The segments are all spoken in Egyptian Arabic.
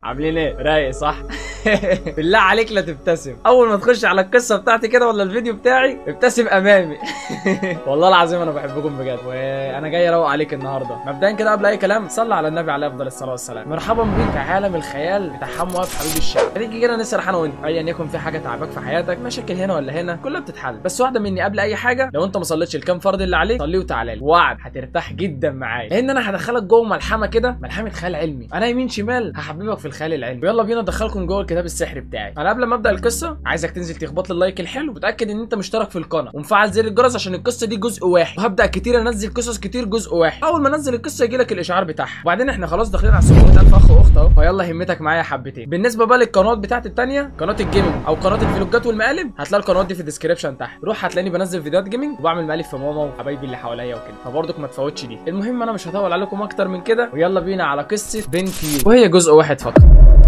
عاملين ايه رايق صح بالله عليك لا تبتسم اول ما تخش على القصه بتاعتي كده ولا الفيديو بتاعي ابتسم امامي والله العظيم انا بحبكم بجد وانا جاي اروق عليك النهارده مبدئيا كده قبل اي كلام صلى على النبي عليه افضل الصلاه والسلام مرحبا بيك في عالم الخيال بتاع حمو وهب حبيب الشعب هنيجي كده نسرح انا وانت ايا يكن في حاجه تعباك في حياتك مشاكل هنا ولا هنا كلها بتتحل بس واحده مني قبل اي حاجه لو انت ما صليتش الكام فرض اللي عليك صليه وتعالى لي وعد هترتاح جدا معايا لان انا هدخلك جوه ملحمه كده ملحمه خيال علمي انا يمين شمال هحببك في الخيال العلمي يلا بينا ادخلكم جوه الكتاب السحري بتاعي انا قبل ما ابدا القصه عايزك تنزل تخبط لي اللايك الحلو وتاكد ان انت مشترك في القناه ومفعل زر الجرس عشان القصه دي جزء واحد وهبدا كتير انزل قصص كتير جزء واحد اول ما انزل القصه يجي لك الاشعار بتاعها وبعدين احنا خلاص داخلين على 700000 اخ واخت اهو فيلا همتك معايا حبتين بالنسبه بقى للقنوات بتاعتي التانيه قناه الجيمنج او قناه الفلوجات والمقالب هتلاقي القنوات دي في الديسكربشن تحت روح هتلاقيني بنزل فيديوهات جيمنج وبعمل مقالب في ماما وحبايبي اللي حواليا وكده فبرضك ما تفوتش دي المهم انا مش هطول عليكم اكتر من كده ويلا بينا على قصه بنت يو وهي جزء واحد فقط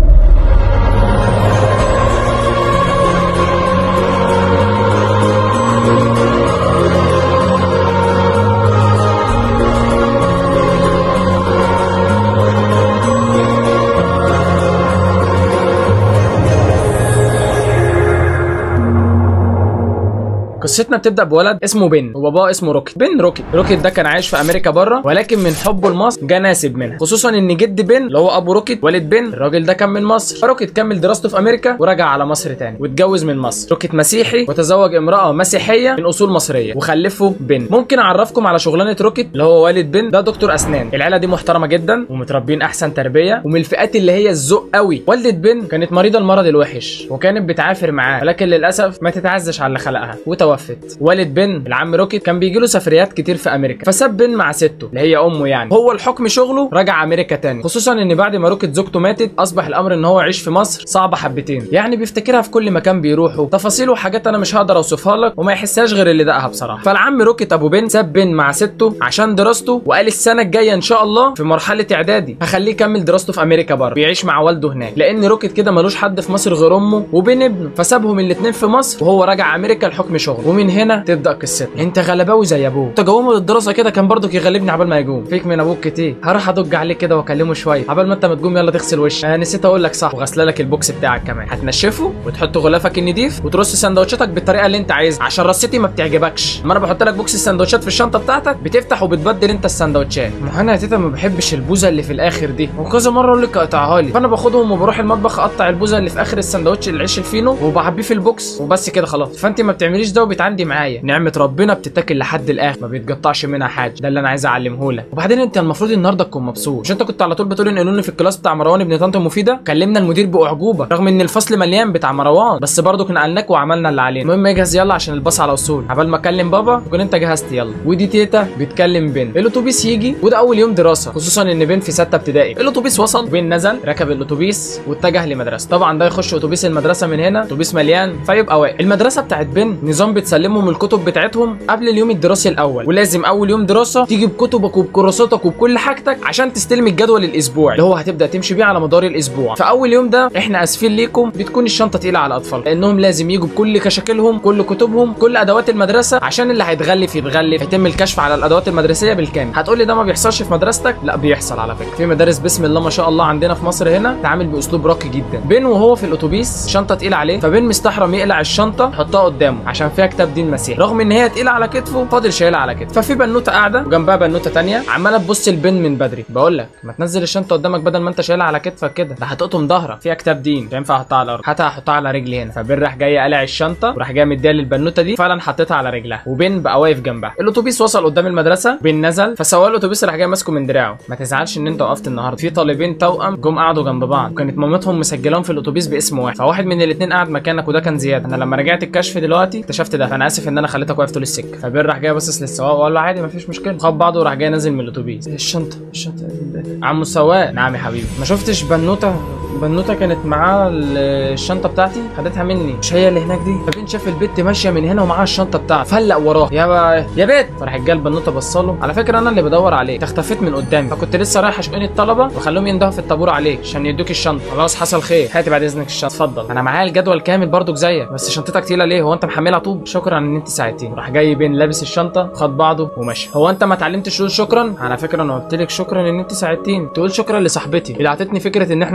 قصتنا بتبدا بولد اسمه بن وباباه اسمه روكيت بن روكيت روكيت ده كان عايش في امريكا بره ولكن من حبه لمصر جه ناسب منها خصوصا ان جد بن اللي هو ابو روكيت والد بن الراجل ده كان من مصر فروكيت كمل دراسته في امريكا ورجع على مصر تاني واتجوز من مصر روكيت مسيحي وتزوج امراه مسيحيه من اصول مصريه وخلفه بن ممكن اعرفكم على شغلانه روكيت اللي هو والد بن ده دكتور اسنان العيله دي محترمه جدا ومتربين احسن تربيه ومن الفئات اللي هي الذوق قوي والده بن كانت مريضه المرض الوحش وكانت بتعافر معاه ولكن للاسف ما تتعزش على اللي خلقها وتوفت والد بن العم روكيت كان بيجي له سفريات كتير في امريكا فساب بن مع سته اللي هي امه يعني هو الحكم شغله رجع امريكا تاني خصوصا ان بعد ما روكيت زوجته ماتت اصبح الامر ان هو يعيش في مصر صعب حبتين يعني بيفتكرها في كل مكان بيروحه تفاصيل وحاجات انا مش هقدر اوصفها لك وما يحسهاش غير اللي دقها بصراحه فالعم روكيت ابو بن ساب بن مع سته عشان دراسته وقال السنه الجايه ان شاء الله في مرحله اعدادي هخليه يكمل دراسته في امريكا بره بيعيش مع والده هناك لان روكيت كده ملوش حد في مصر غير امه وبين ابنه فسابهم الاثنين في مصر وهو راجع امريكا لحكم شغله ومن هنا تبدا قصتنا انت غلباوي زي ابوه تجاوبه للدراسه كده كان برضك يغلبني عبال ما يقوم فيك من ابوك كتير هروح ادج عليه كده واكلمه شويه عبال ما انت ما تقوم يلا تغسل وشك انا نسيت اقول لك صح وغسله لك البوكس بتاعك كمان هتنشفه وتحط غلافك النضيف وترص سندوتشاتك بالطريقه اللي انت عايزها عشان رصتي ما بتعجبكش اما انا بحط لك بوكس السندوتشات في الشنطه بتاعتك بتفتح وبتبدل انت السندوتشات ما انا يا تيتا ما بحبش البوزه اللي في الاخر دي وكذا مره اقول لك اقطعها لي فانا باخدهم وبروح المطبخ اقطع البوزه اللي في اخر السندوتش العيش الفينو وبعبيه في البوكس وبس كده خلاص فانت ما بتعمليش ده وبتعندي معايا نعمه ربنا بتتاكل لحد الاخر ما بيتقطعش منها حاجه ده اللي انا عايز اعلمه لك وبعدين انت المفروض النهارده تكون مبسوط مش انت كنت على طول بتقول انقلوني في الكلاس بتاع مروان ابن طنط مفيده كلمنا المدير باعجوبه رغم ان الفصل مليان بتاع مروان بس برضه نقلناك وعملنا اللي علينا المهم اجهز يلا عشان الباص على وصول عبال ما اكلم بابا تكون انت جهزت يلا ودي تيتا بتكلم بن الاتوبيس يجي وده اول يوم دراسه خصوصا ان بن في سته ابتدائي الاتوبيس وصل بن نزل ركب الاتوبيس واتجه لمدرسه طبعا ده يخش اتوبيس المدرسه من هنا اتوبيس مليان فيبقى واقف المدرسه بتاعت بن نظام بتسلمهم الكتب بتاعتهم قبل اليوم الدراسي الاول ولازم اول يوم دراسه تيجي بكتبك وبكراساتك وبكل حاجتك عشان تستلم الجدول الاسبوعي اللي هو هتبدا تمشي بيه على مدار الاسبوع فاول يوم ده احنا اسفين ليكم بتكون الشنطه تقيله على الاطفال لانهم لازم يجوا بكل كشاكلهم كل كتبهم كل ادوات المدرسه عشان اللي هيتغلف يتغلف يتم الكشف على الادوات المدرسيه بالكامل هتقولي ده ما بيحصلش في مدرستك لا بيحصل على فكره في مدارس بسم الله ما شاء الله عندنا في مصر هنا تعامل باسلوب راقي جدا بين وهو في الاتوبيس شنطه تقيله عليه فبين مستحرم يقلع الشنطه يحطها قدامه عشان فيها كتاب دين مسيح رغم ان هي تقيله على كتفه فاضل شايلها على كتفه ففي بنوته قاعده وجنبها بنوته تانية عماله تبص البن من بدري بقول لك ما تنزل الشنطه قدامك بدل ما انت شايلها على كتفك كده ده هتقطم ظهرك فيها كتاب دين مش هينفع احطها على الارض هاتها احطها على رجلي هنا فبن راح جاي قلع الشنطه وراح جاي مديها للبنوته دي فعلا حطيتها على رجلها وبن بقى واقف جنبها الاتوبيس وصل قدام المدرسه بن نزل فسواق الاتوبيس راح جاي ماسكه من دراعه ما تزعلش ان انت وقفت النهارده في طالبين توأم جم قعدوا جنب بعض وكانت مامتهم مسجلاهم في الاتوبيس باسم واحد فواحد من الاثنين قعد مكانك وده كان زياد انا لما رجعت الكشف دلوقتي اكتشفت ده فانا اسف ان انا خليتك واقف طول السكه فبن راح جاي باصص للسواق وقال له عادي مفيش مشكله خد بعضه وراح جاي نازل من الاتوبيس الشنطه الشنطه عم السواق نعم يا حبيبي ما شفتش بنوته بنوته كانت معاها الشنطه بتاعتي خدتها مني مش هي اللي هناك دي فبين شاف البت ماشيه من هنا ومعاها الشنطه بتاعتي فلق وراه يا با... يا بت فراح جه البنوته بصله على فكره انا اللي بدور عليك اختفيت من قدامي فكنت لسه رايح اشؤون الطلبه واخليهم يندهوا في الطابور عليك عشان يدوك الشنطه خلاص حصل خير هاتي بعد اذنك الشنطه اتفضل انا معايا الجدول كامل برضك زيك بس شنطتك تقيله ليه هو انت محملها طوب شكرا ان انت ساعدتيني راح جاي بين لابس الشنطه خد بعضه ومشي هو انت ما اتعلمتش تقول شكرا على فكره انا قلت لك شكرا ان انت ساعدتيني تقول شكرا لصاحبتي اللي اعطتني فكره ان احنا نروح لشؤون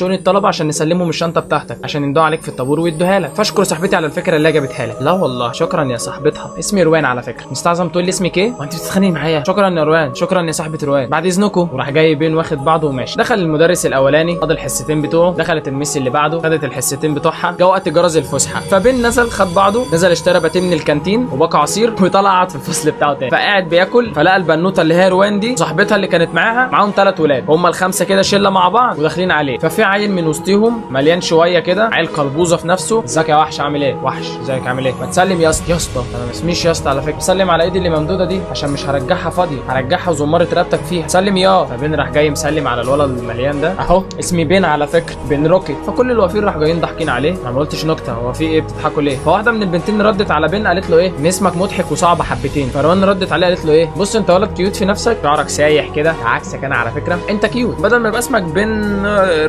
شؤون الطلبه عشان نسلمهم الشنطه بتاعتك عشان يندوا عليك في الطابور ويدوها لك فاشكر صاحبتي على الفكره اللي هي جابتها لك لا والله شكرا يا صاحبتها اسمي روان على فكره مستعظم تقول لي اسمك ايه وانت بتتخانقي معايا شكرا يا روان شكرا يا صاحبه روان بعد اذنكم وراح جاي بين واخد بعضه وماشي دخل المدرس الاولاني خد الحصتين بتوعه دخلت الميس اللي بعده خدت الحصتين بتوعها جه وقت جرس الفسحه فبين نزل خد بعضه نزل اشترى باتيه من الكانتين وباقي عصير وطلع قعد في الفصل بتاعه تاني فقاعد بياكل فلقى البنوته اللي هي روان دي صاحبتها اللي كانت معاها معاهم ثلاث ولاد هم الخمسه كده شله مع بعض وداخلين عليه ففي عيل من وسطهم مليان شويه كده عيل قلبوزه في نفسه ازيك يا وحش عامل ايه وحش ازيك عامل ايه ما تسلم يا اسطى يا اسطى انا ما اسميش يا اسطى على فكره سلم على ايدي اللي ممدوده دي عشان مش هرجعها فاضيه هرجعها وزماره رقبتك فيها سلم يا فبين راح جاي مسلم على الولد المليان ده اهو اسمي بين على فكره بين روكيت فكل الوافير راح جايين ضاحكين عليه انا ما قلتش نكته هو في ايه بتضحكوا ليه فواحده من البنتين ردت على بين قالت له ايه ان اسمك مضحك وصعب حبتين فروان ردت عليه قالت له ايه بص انت ولد كيوت في نفسك شعرك سايح كده عكسك انا على فكره انت كيوت بدل ما يبقى اسمك بين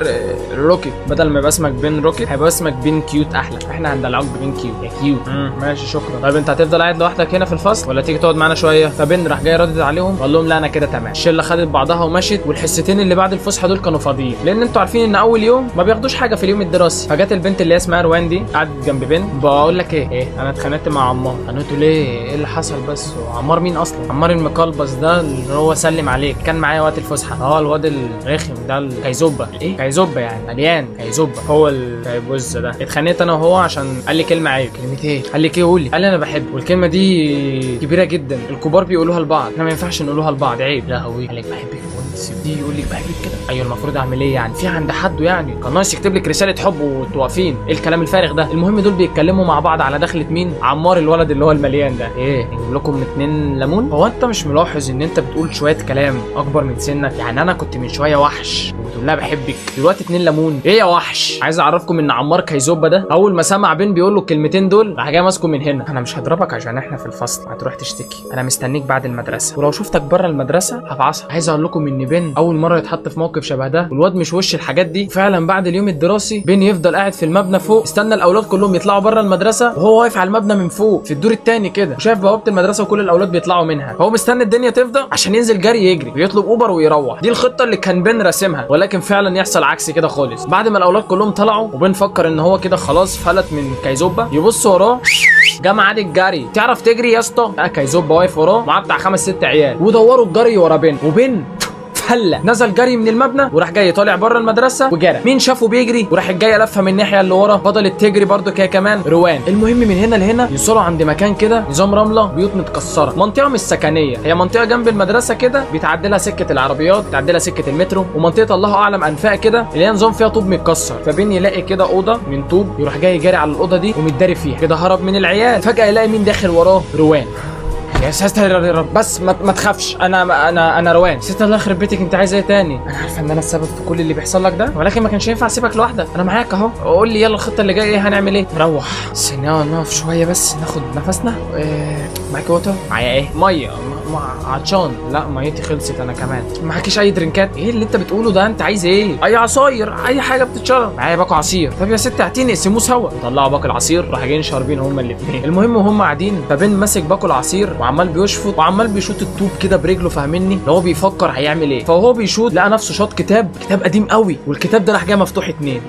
روكيت بدل ما يبقى اسمك بين روكيت هيبقى اسمك بين كيوت احلى احنا هندلعوك بين كيوت يا كيوت مم، ماشي شكرا طيب انت هتفضل قاعد لوحدك هنا في الفصل ولا تيجي تقعد معانا شويه فبين راح جاي ردت عليهم وقال لهم لا انا كده تمام الشله خدت بعضها ومشت والحصتين اللي بعد الفسحه دول كانوا فاضيين لان انتوا عارفين ان اول يوم ما بياخدوش حاجه في اليوم الدراسي فجت البنت اللي هي اسمها روان دي قعدت جنب بين بقول لك ايه ايه انا اتخانقت مع عمار قالت له ليه ايه اللي حصل بس عمار مين اصلا عمار المقلبس ده اللي هو سلم عليك كان معايا وقت الفسحه اه الواد الرخم ده الكيزوبه ايه كيزوبه يعني مليان كيزوبه هو الكيبوز ده اتخانقت انا وهو عشان قال لي كلمه عيب كلمه ايه قال لي ايه قول لي قال لي انا بحبه والكلمه دي كبيره جدا الكبار بيقولوها لبعض احنا ما ينفعش نقولوها لبعض عيب لا هو قال لك بحبك دي يقول لك بحبك كده ايوه المفروض اعمل ايه يعني في عند حد يعني كان ناقص يكتب لك رساله حب وتوقفين ايه الكلام الفارغ ده المهم دول بيتكلموا مع بعض على دخله مين عمار الولد اللي هو المليان ده ايه نجيب لكم اتنين ليمون هو انت مش ملاحظ ان انت بتقول شويه كلام اكبر من سنك يعني انا كنت من شويه وحش وبتقول لها بحبك دلوقتي اتنين ليمون ايه يا وحش عايز اعرفكم ان عمار كيزوبه ده اول ما سمع بين بيقول له الكلمتين دول راح جاي ماسكه من هنا انا مش هضربك عشان احنا في الفصل هتروح تشتكي انا مستنيك بعد المدرسه ولو شفتك بره المدرسه هفعصك عايز اقول لكم ان بين اول مره يتحط في موقف شبه ده والواد مش وش الحاجات دي فعلا بعد اليوم الدراسي بين يفضل قاعد في المبنى فوق استنى الاولاد كلهم يطلعوا بره المدرسه وهو واقف على المبنى من فوق في الدور الثاني كده وشايف بوابه المدرسه وكل الاولاد بيطلعوا منها فهو مستني الدنيا تفضى عشان ينزل جري يجري ويطلب اوبر ويروح دي الخطه اللي كان بين راسمها ولكن فعلا يحصل عكس كده خالص بعد ما الاولاد كلهم طلعوا وبين فكر ان هو كده خلاص فلت من كايزوبا يبص وراه جه ميعاد الجري تعرف تجري يا اسطى لا كايزوبا واقف وراه معاه بتاع خمس ست عيال ودوروا الجري ورا بين وبين فله نزل جري من المبنى وراح جاي طالع بره المدرسه وجرى مين شافه بيجري وراح جاي لفها من الناحيه اللي ورا فضلت تجري برده كده كمان روان المهم من هنا لهنا يوصلوا عند مكان كده نظام رمله بيوت متكسره منطقه مش سكنيه هي منطقه جنب المدرسه كده بيتعدي لها سكه العربيات بيتعدي لها سكه المترو ومنطقه الله اعلم انفاق كده اللي هي نظام فيها طوب متكسر فبين يلاقي كده اوضه من طوب يروح جاي جاري على الاوضه دي ومتداري فيها كده هرب من العيال فجاه يلاقي مين داخل وراه روان يا ساتر يا رب بس ما, ما تخافش انا انا انا روان ست الله يخرب بيتك انت عايز ايه تاني انا عارفه ان انا السبب في كل اللي بيحصل لك ده ولكن ما كانش ينفع اسيبك لوحدك انا معاك اهو قول لي يلا الخطه اللي جايه ايه هنعمل ايه نروح ثانيه نقف شويه بس ناخد نفسنا إيه معاك ووتر معايا ايه ميه م- م- عطشان لا ميتي خلصت انا كمان معاكيش اي درينكات ايه اللي انت بتقوله ده انت عايز ايه اي عصاير اي حاجه بتتشرب معايا باكو عصير طب يا ست هاتيني نقسموه سوا طلعوا باكو العصير راح جايين شاربين هما الاثنين المهم وهم قاعدين فبين ماسك باكو العصير وعمال بيشفط وعمال بيشوط الطوب كده برجله فاهمني اللي هو بيفكر هيعمل ايه فهو بيشوط لقى نفسه شاط كتاب كتاب قديم قوي والكتاب ده راح جاي مفتوح اتنين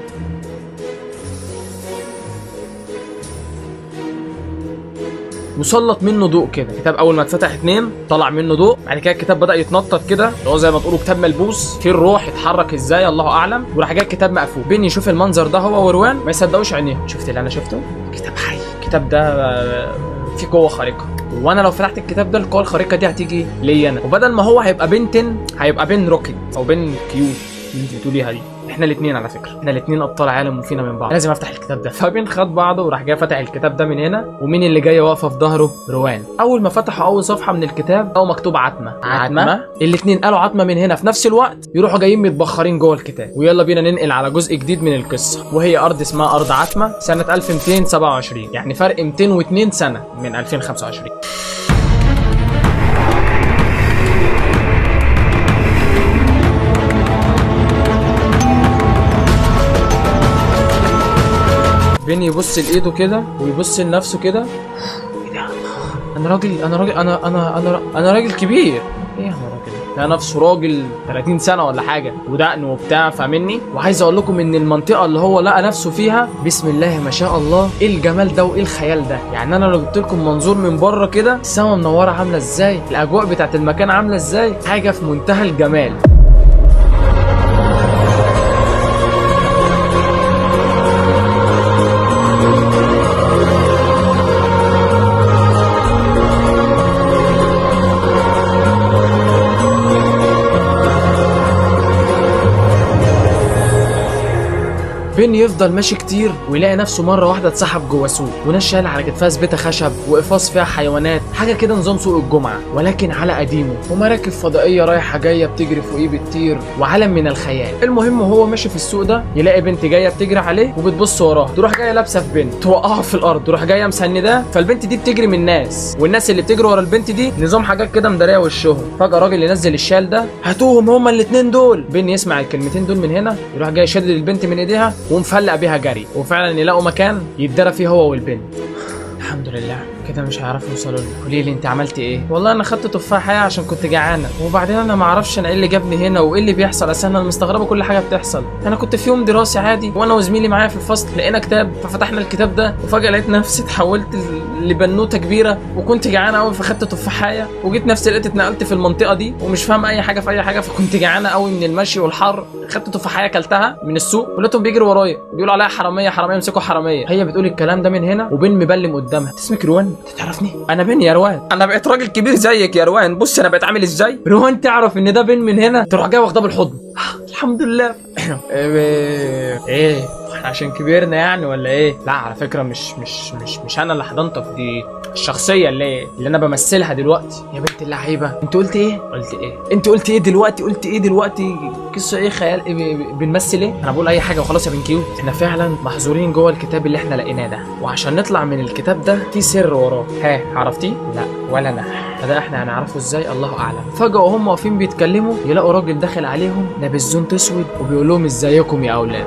وسلط منه ضوء كده الكتاب اول ما اتفتح اتنين طلع منه ضوء بعد كده الكتاب بدا يتنطط كده اللي هو زي ما تقولوا كتاب ملبوس فيه الروح اتحرك ازاي الله اعلم وراح جاي الكتاب مقفول بين يشوف المنظر ده هو وروان ما يصدقوش عينيهم شفت اللي انا شفته كتاب حي الكتاب ده آه، فيه قوه خارقه وانا لو فتحت الكتاب ده القوه الخارقه دي هتيجي ليا انا وبدل ما هو هيبقى بنتن هيبقى بين روكيت او بين كيوت اللي انت بتقوليها دي احنا الاثنين على فكره احنا الاثنين ابطال عالم وفينا من بعض لازم افتح الكتاب ده فبين خد بعضه وراح جاي فاتح الكتاب ده من هنا ومين اللي جايه واقفه في ظهره روان اول ما فتحوا اول صفحه من الكتاب او مكتوب عتمه عتمه الاثنين قالوا عتمه من هنا في نفس الوقت يروحوا جايين متبخرين جوه الكتاب ويلا بينا ننقل على جزء جديد من القصه وهي ارض اسمها ارض عتمه سنه 1227 يعني فرق 202 سنه من 2025 بين يبص لايده كده ويبص لنفسه كده ايه ده انا راجل انا راجل انا انا انا انا راجل كبير ايه يا راجل لقى نفسه راجل 30 سنه ولا حاجه ودقن وبتاع فاهمني وعايز اقول لكم ان المنطقه اللي هو لقى نفسه فيها بسم الله ما شاء الله ايه الجمال ده وايه الخيال ده يعني انا لو جبت لكم منظور من بره كده السما منوره عامله ازاي الاجواء بتاعت المكان عامله ازاي حاجه في منتهى الجمال بين يفضل ماشي كتير ويلاقي نفسه مره واحده اتسحب جوه سوق وناس شايله على كتفها زبده خشب وقفاص فيها حيوانات حاجه كده نظام سوق الجمعه ولكن على قديمه ومراكب فضائيه رايحه جايه بتجري فوقيه بتطير وعالم من الخيال المهم وهو ماشي في السوق ده يلاقي بنت جايه بتجري عليه وبتبص وراه تروح جايه لابسه في بنت توقعها في الارض تروح جايه مسنداه فالبنت دي بتجري من الناس والناس اللي بتجري ورا البنت دي نظام حاجات كده مداريه وشهم فجاه راجل ينزل الشال ده هاتوهم هما الاثنين دول بين يسمع الكلمتين دول من هنا يروح جاي شادد البنت من ايديها ومفلق بيها جري وفعلا يلاقوا مكان يتدرى فيه هو والبنت الحمد لله كده مش هيعرفوا يوصلوا لي قولي لي انت عملت ايه والله انا خدت تفاحه عشان كنت جعانه وبعدين انا ما اعرفش انا ايه اللي جابني هنا وايه اللي بيحصل اصل انا مستغربه كل حاجه بتحصل انا كنت في يوم دراسي عادي وانا وزميلي معايا في الفصل لقينا كتاب ففتحنا الكتاب ده وفجاه لقيت نفسي اتحولت ل- لبنوته كبيره وكنت جعانه قوي فخدت تفاحه وجيت نفسي لقيت اتنقلت في المنطقه دي ومش فاهم اي حاجه في اي حاجه فكنت جعانه قوي من المشي والحر خدت تفاحه اكلتها من السوق ولقيتهم بيجروا ورايا بيقولوا عليها حراميه حراميه امسكوا حراميه هي بتقول الكلام ده من هنا وبين مبلم قدامها اسمك روان انت تعرفني انا بين يا روان انا بقيت راجل كبير زيك يا روان بص انا بقيت عامل ازاي روان تعرف ان ده بين من هنا تروح جاي واخداه بالحضن الحمد لله ايه ايه احنا عشان كبرنا يعني ولا ايه لا على فكره مش مش مش مش انا اللي حضنتك دي الشخصيه اللي اللي انا بمثلها دلوقتي يا بنت اللعيبه انت قلت ايه قلت ايه انت قلت ايه دلوقتي قلت ايه دلوقتي قصه ايه خيال إيه ب- ب- بنمثل ايه انا بقول اي حاجه وخلاص يا بن كيوت احنا فعلا محظورين جوه الكتاب اللي احنا لقيناه ده وعشان نطلع من الكتاب ده في سر وراه ها عرفتيه لا ولا انا فده احنا هنعرفه ازاي الله اعلم فجاه وهم واقفين بيتكلموا يلاقوا راجل داخل عليهم لابس زونت اسود وبيقول لهم ازيكم يا اولاد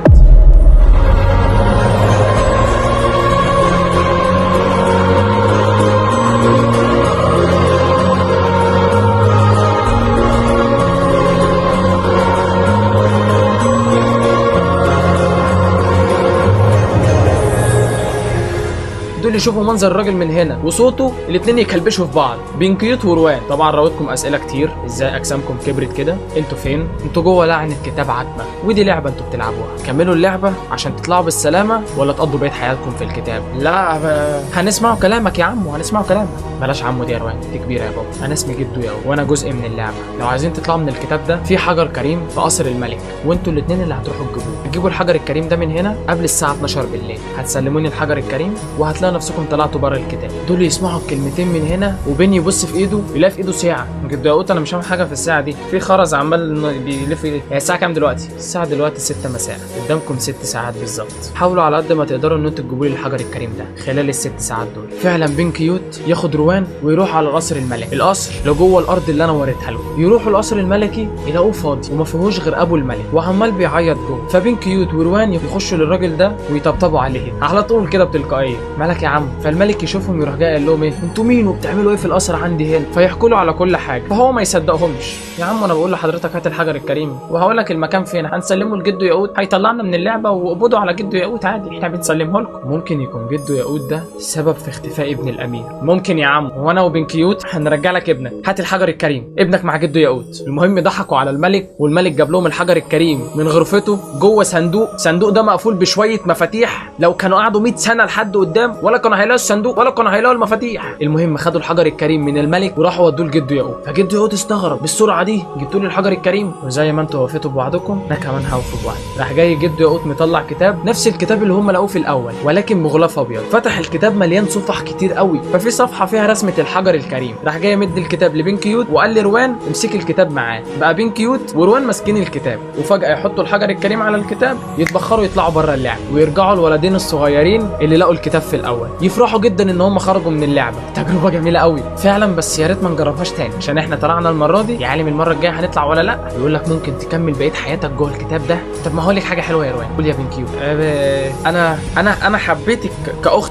دول يشوفوا منظر الراجل من هنا وصوته الاتنين يكلبشوا في بعض بين كيوت وروان طبعا راودكم اسئله كتير ازاي اجسامكم كبرت كده انتوا فين انتوا جوه لعنه كتاب عتمه ودي لعبه انتوا بتلعبوها كملوا اللعبه عشان تطلعوا بالسلامه ولا تقضوا بقيه حياتكم في الكتاب لا ب... هنسمعوا كلامك يا عمو هنسمعوا كلامك بلاش عمو دي يا روان دي كبيره يا بابا انا اسمي جدو يا وانا جزء من اللعبه لو عايزين تطلعوا من الكتاب ده في حجر كريم في قصر الملك وانتوا الاتنين اللي هتروحوا تجيبوه هتجيبوا الحجر الكريم ده من هنا قبل الساعه 12 بالليل هتسلموني الحجر الكريم وهتلاقوا نفسكم طلعتوا بره الكتاب دول يسمعوا الكلمتين من هنا وبين يبص في ايده يلاقي في ايده ساعه جدو يا قوت انا مش فاهم حاجه في الساعه دي في خرز عمال إنه بيلف هي الساعه كام دلوقتي الساعه دلوقتي 6 مساء قدامكم 6 ساعات بالظبط حاولوا على قد ما تقدروا ان انتوا تجيبوا لي الحجر الكريم ده خلال الست ساعات دول فعلا بين كيوت ياخد روان ويروح على القصر الملكي القصر لو جوه الارض اللي انا وريتها لكم يروحوا القصر الملكي يلاقوه فاضي وما فيهوش غير ابو الملك وعمال بيعيط جوه فبين كيوت وروان يخشوا للراجل ده ويطبطبوا عليه على طول كده بتلقائيه مالك يا عم فالملك يشوفهم يروح جاي قال لهم ايه انتوا مين وبتعملوا ايه في القصر عندي هنا فيحكوا له على كل حاجه فهو ما يصدقهمش يا عم انا بقول لحضرتك هات الحجر الكريم وهقول لك المكان فين هنسلمه لجده ياقوت هيطلعنا من اللعبه وقبضوا على جده ياقوت عادي احنا بنسلمه لكم ممكن يكون جده ياقوت ده سبب في اختفاء ابن الامير ممكن يا عم وانا وبن كيوت هنرجع لك ابنك هات الحجر الكريم ابنك مع جده ياقوت المهم ضحكوا على الملك والملك جاب لهم الحجر الكريم من غرفته جوه صندوق صندوق ده مقفول بشويه مفاتيح لو كانوا قعدوا 100 سنه لحد قدام ولا كانوا هيلاقوا الصندوق ولا كانوا هيلاقوا المفاتيح المهم خدوا الحجر الكريم من الملك وراحوا ودوه لجده ياقوت فجده ياقوت استغرب بالسرعه دي جبتوا لي الحجر الكريم وزي ما انتوا وفيتوا بوعدكم انا كمان هوفي بوعدي راح جاي جده ياقوت مطلع كتاب نفس الكتاب اللي هم لقوه في الاول ولكن مغلف ابيض فتح الكتاب مليان صفح كتير قوي ففي صفحه فيها رسمه الحجر الكريم راح جاي مد الكتاب لبين كيوت وقال لروان امسكي الكتاب معاه بقى بين كيوت وروان ماسكين الكتاب وفجاه يحطوا الحجر الكريم على الكتاب يتبخروا يطلعوا بره اللعبه ويرجعوا الولدين الصغيرين اللي لقوا الكتاب في الاول يفرحوا جدا ان هم خرجوا من اللعبه تجربه جميله قوي فعلا بس يا ريت ما نجربهاش تاني عشان احنا طلعنا المره دي يا عالم المره الجايه هنطلع ولا لا يقول لك ممكن تكمل بقيه حياتك جوه الكتاب ده طب ما هقول لك حاجه حلوه يا روان قول يا بن كيوت انا انا انا حبيتك ك- كاختي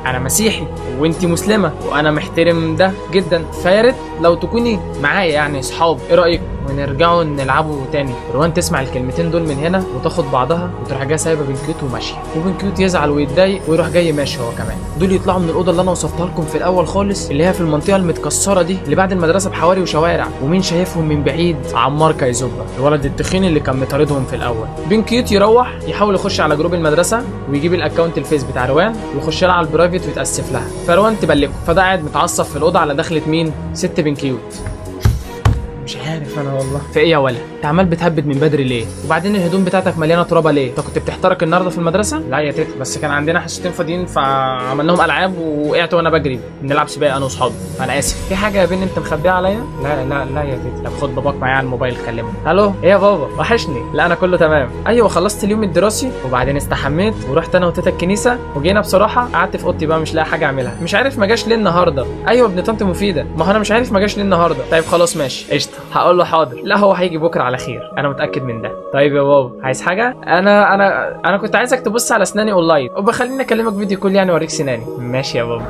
انا مسيحي وانتي مسلمه وانا محترم ده جدا فيا ريت لو تكوني معايا يعني اصحاب ايه رايك ونرجعوا نلعبوا تاني روان تسمع الكلمتين دول من هنا وتاخد بعضها وتروح جايه سايبه بين كيوت وماشيه وبين كيوت يزعل ويتضايق ويروح جاي ماشي هو كمان دول يطلعوا من الاوضه اللي انا وصفتها لكم في الاول خالص اللي هي في المنطقه المتكسره دي اللي بعد المدرسه بحواري وشوارع ومين شايفهم من بعيد عمار كايزوبا الولد التخين اللي كان مطاردهم في الاول بين كيوت يروح يحاول يخش على جروب المدرسه ويجيب الاكونت الفيس بتاع روان ويخش لها على البرايفت ويتاسف لها فروان تبلكه فده قاعد متعصب في الاوضه على دخله مين ست بين كيوت مش عارف انا والله في ايه يا ولا انت عمال بتهبد من بدري ليه وبعدين الهدوم بتاعتك مليانه ترابه ليه انت كنت بتحترق النهارده في المدرسه لا يا تيتا بس كان عندنا حصتين فاضيين فعملناهم العاب ووقعت وانا بجري بنلعب سباق انا واصحابي فانا اسف في حاجه يا بنت انت مخبيها عليا لا لا لا يا تيتا طب خد باباك معايا على الموبايل كلمه الو ايه يا بابا وحشني لا انا كله تمام ايوه خلصت اليوم الدراسي وبعدين استحميت ورحت انا وتيتا الكنيسه وجينا بصراحه قعدت في اوضتي بقى مش لاقي حاجه اعملها مش عارف ما جاش ليه النهارده ايوه ابن طنط مفيده ما هو انا مش عارف ما جاش ليه النهارده طيب خلاص ماشي قشطه هقول له حاضر لا هو هيجي بكره على خير انا متاكد من ده طيب يا بابا عايز حاجه انا انا انا كنت عايزك تبص على اسناني اونلاين وبخليني اكلمك فيديو كول يعني اوريك سناني ماشي يا بابا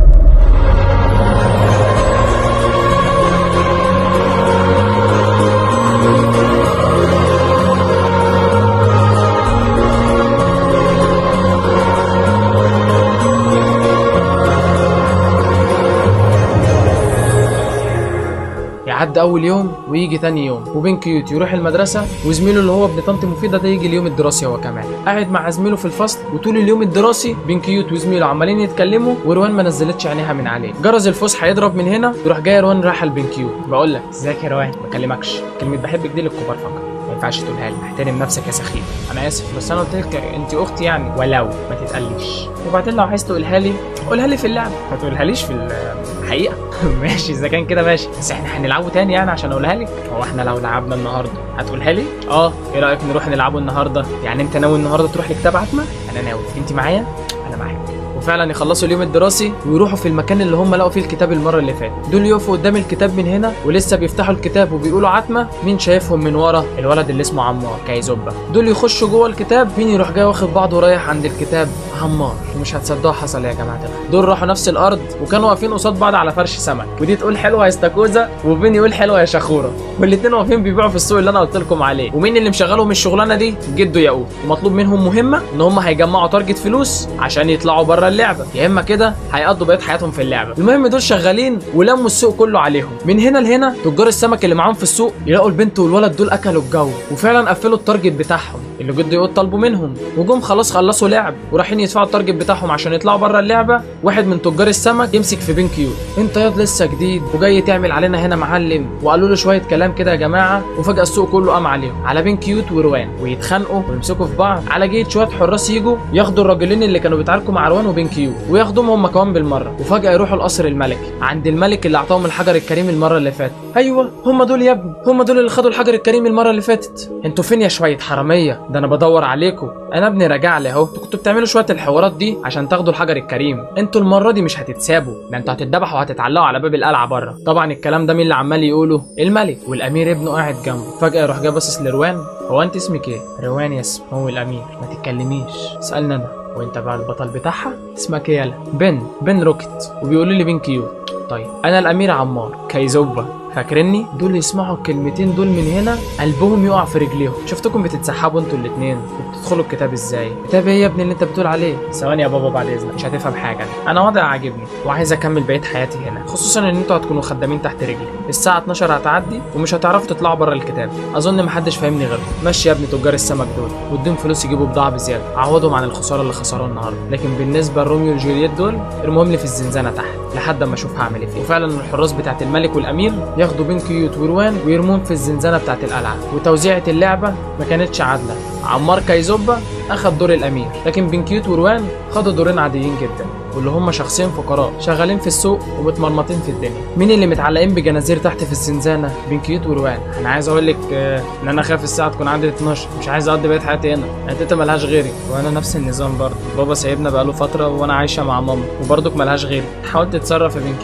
يعدي اول يوم ويجي تاني يوم وبين كيوت يروح المدرسه وزميله اللي هو ابن طنط مفيده ده يجي اليوم الدراسي هو كمان قاعد مع زميله في الفصل وطول اليوم الدراسي بين كيوت وزميله عمالين يتكلموا وروان ما نزلتش عينيها من عليه جرس الفسحه هيضرب من هنا يروح جاي روان رايحه لبين كيوت بقول لك ازيك يا روان ما بكلمكش كلمه بحبك دي للكبار فقط ما ينفعش تقولها لي احترم نفسك يا سخيف انا اسف بس انا قلت لك انت اختي يعني ولو ما تتقليش وبعدين لو عايز تقولها لي قولها لي في اللعب ما تقولهاليش في الحقيقه ماشي اذا كان كده ماشي بس احنا هنلعبه تاني يعني عشان اقولها لك هو احنا لو لعبنا النهارده هتقولها لي اه ايه رايك نروح نلعبه النهارده يعني انت ناوي النهارده تروح لكتاب عتمه انا ناوي انت معايا انا معاك وفعلا يخلصوا اليوم الدراسي ويروحوا في المكان اللي هم لقوا فيه الكتاب المره اللي فاتت دول يقفوا قدام الكتاب من هنا ولسه بيفتحوا الكتاب وبيقولوا عتمه مين شايفهم من ورا الولد اللي اسمه عمار كايزوبا دول يخشوا جوه الكتاب مين يروح جاي واخد بعضه ورايح عند الكتاب عمار ومش هتصدقوا حصل ايه يا جماعه الخير. دول راحوا نفس الارض وكانوا واقفين قصاد بعض على فرش سمك ودي تقول حلوه يا استاكوزا وبين يقول حلوه يا شخوره والاتنين واقفين بيبيعوا في السوق اللي انا قلت لكم عليه ومين اللي مشغلهم الشغلانه دي جده ياقوت ومطلوب منهم مهمه ان هم هيجمعوا تارجت فلوس عشان يطلعوا بره اللعبه يا اما كده هيقضوا بقيه حياتهم في اللعبه المهم دول شغالين ولموا السوق كله عليهم من هنا لهنا تجار السمك اللي معاهم في السوق يلاقوا البنت والولد دول اكلوا الجو وفعلا قفلوا التارجت بتاعهم اللي جده يقول طلبوا منهم وجم خلاص خلصوا لعب ورايحين يدفعوا التارجت بتاعهم عشان يطلعوا بره اللعبه واحد من تجار السمك يمسك في بين كيوت انت ياض لسه جديد وجاي تعمل علينا هنا معلم وقالوا له شويه كلام كده يا جماعه وفجاه السوق كله قام عليهم على بين كيوت وروان ويتخانقوا ويمسكوا في بعض على جيت شويه حراس يجوا ياخدوا الراجلين اللي كانوا بيتعاركوا مع روان وبين كيوت وياخدوهم هم كمان بالمره وفجاه يروحوا القصر الملكي عند الملك اللي اعطاهم الحجر الكريم المره اللي فاتت ايوه هم دول يا ابني هم دول اللي خدوا الحجر الكريم المره اللي فاتت انتوا فين يا شويه حراميه ده انا بدور عليكم انا ابني راجع لي اهو انتوا كنتوا بتعملوا شويه الحوارات دي عشان تاخدوا الحجر الكريم انتوا المره دي مش هتتسابوا ده انتوا هتتذبحوا وهتتعلقوا على باب القلعه بره طبعا الكلام ده مين اللي عمال يقوله الملك والامير ابنه قاعد جنبه فجاه يروح جاي باصص لروان هو انت اسمك ايه روان يا اسم هو الامير ما تتكلميش اسالني انا وانت بقى البطل بتاعها اسمك ايه يالا بن بن روكيت وبيقولوا لي بن كيوت طيب انا الامير عمار كايزوبا فاكرني دول يسمعوا الكلمتين دول من هنا قلبهم يقع في رجليهم شفتكم بتتسحبوا انتوا الاثنين وبتدخلوا الكتاب ازاي كتاب ايه يا ابني اللي انت بتقول عليه ثواني يا بابا بعد اذنك مش هتفهم حاجه انا وضع عاجبني وعايز اكمل بقيه حياتي هنا خصوصا ان انتوا هتكونوا خدامين تحت رجلي الساعه 12 هتعدي ومش هتعرفوا تطلعوا بره الكتاب اظن محدش فاهمني غيركم ماشي يا ابني تجار السمك دول واديهم فلوس يجيبوا بضاعه بزياده عوضهم عن الخساره اللي خسروها النهارده لكن بالنسبه لروميو وجولييت دول ارموهم لي في الزنزانه تحت لحد اما اشوف هعمل ايه فيه وفعلا الحراس بتاعت الملك والامير ياخدوا بين كيوت وروان ويرموهم في الزنزانه بتاعت القلعه وتوزيعه اللعبه ما كانتش عادله عمار كايزوبا اخد دور الامير لكن بين كيوت وروان خدوا دورين عاديين جدا واللي هم شخصين فقراء شغالين في السوق ومتمرمطين في الدنيا مين اللي متعلقين بجنازير تحت في الزنزانه بين كيوت وروان انا عايز اقول لك آه، ان انا خايف الساعه تكون عندي 12 مش عايز اقضي بقيه حياتي هنا انت انت ملهاش غيري وانا نفس النظام برضه بابا سايبنا بقاله فتره وانا عايشه مع ماما وبرضك ملهاش غيري حاول تتصرف يا بين كيوت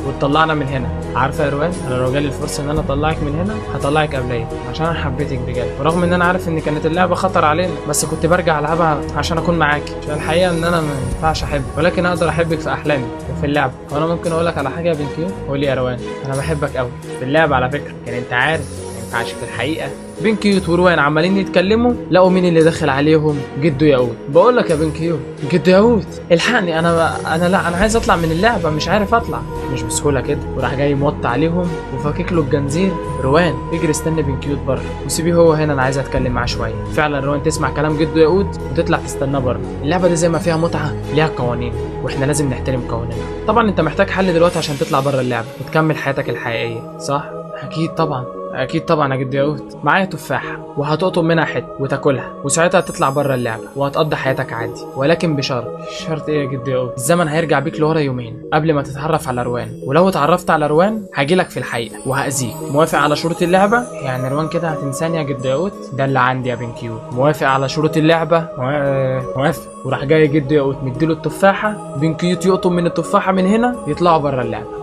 وتطلعنا من هنا عارفه يا روان انا لو جالي الفرصه ان انا اطلعك من هنا هطلعك قبليه عشان انا حبيتك بجد ورغم ان انا عارف ان كانت اللعبه خطر علينا بس كنت برجع العبها عشان اكون معاكي عشان الحقيقه ان انا ما ينفعش احبك ولكن اقدر احبك في احلامي وفي اللعبه وانا ممكن اقول لك على حاجه يا بنكيو قولي يا روان انا بحبك قوي في اللعب على فكره يعني انت عارف ما ينفعش في الحقيقه بين كيوت وروان عمالين يتكلموا لقوا مين اللي داخل عليهم جدو ياقوت بقول لك يا بين كيوت جدو ياقوت الحقني انا انا لا انا عايز اطلع من اللعبه مش عارف اطلع مش بسهوله كده وراح جاي موط عليهم وفاكك له الجنزير روان اجري استنى بين كيوت بره وسيبيه هو هنا انا عايز اتكلم معاه شويه فعلا روان تسمع كلام جدو ياقوت وتطلع تستناه بره اللعبه دي زي ما فيها متعه ليها قوانين واحنا لازم نحترم قوانينها طبعا انت محتاج حل دلوقتي عشان تطلع بره اللعبه وتكمل حياتك الحقيقيه صح اكيد طبعا اكيد طبعا يا جد ياقوت معايا تفاحه وهتقطم منها حته وتاكلها وساعتها هتطلع بره اللعبه وهتقضي حياتك عادي ولكن بشرط شرط ايه يا جد ياقوت الزمن هيرجع بيك لورا يومين قبل ما تتعرف على روان ولو اتعرفت على روان هجيلك في الحقيقه وهاذيك موافق على شروط اللعبه يعني روان كده هتنساني يا جد ياقوت ده اللي عندي يا بن كيوت موافق على شروط اللعبه موا- موافق وراح جاي جد ياقوت مديله التفاحه بن كيوت يقطم من التفاحه من هنا يطلعوا بره اللعبه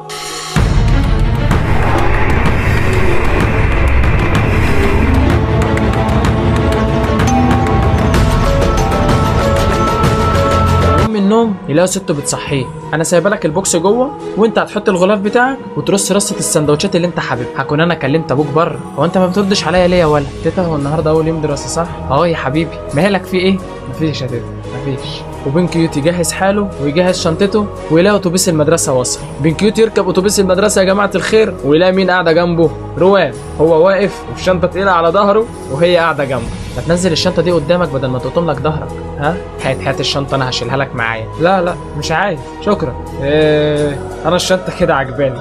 يقوم من النوم يلاقي سته بتصحيه انا سايبه لك البوكس جوه وانت هتحط الغلاف بتاعك وترص رصه السندوتشات اللي انت حاببها هكون انا كلمت ابوك بره هو انت ما بتردش عليا ليه يا ولا تيتا هو النهارده اول يوم دراسه صح اه يا حبيبي مالك في ايه مفيش يا تيتا مفيش وبن كيوت يجهز حاله ويجهز شنطته ويلاقي اتوبيس المدرسه وصل بن كيوت يركب اتوبيس المدرسه يا جماعه الخير ويلاقي مين قاعده جنبه روان هو واقف والشنطه تقيله على ظهره وهي قاعده جنبه ما تنزل الشنطه دي قدامك بدل ما تقطم لك ظهرك ها هات هات الشنطه انا هشيلها لك معايا لا لا مش عايز شكرا إيه انا الشنطه كده عجباني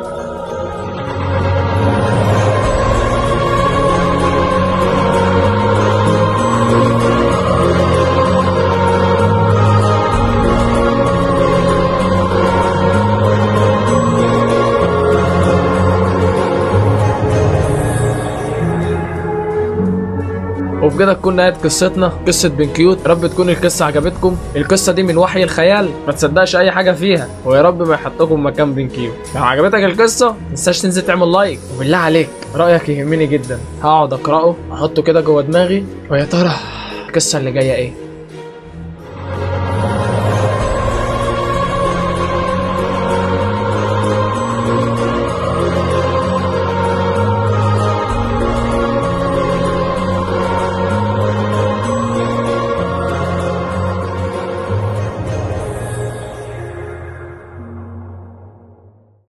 وبكده تكون نهايه قصتنا قصه بن كيوت يا رب تكون القصه عجبتكم القصه دي من وحي الخيال ما تصدقش اي حاجه فيها ويا رب ما يحطكم مكان بن كيوت لو عجبتك القصه ما تنساش تنزل تعمل لايك وبالله عليك رايك يهمني جدا هقعد اقراه احطه كده جوه دماغي ويا ترى القصه اللي جايه ايه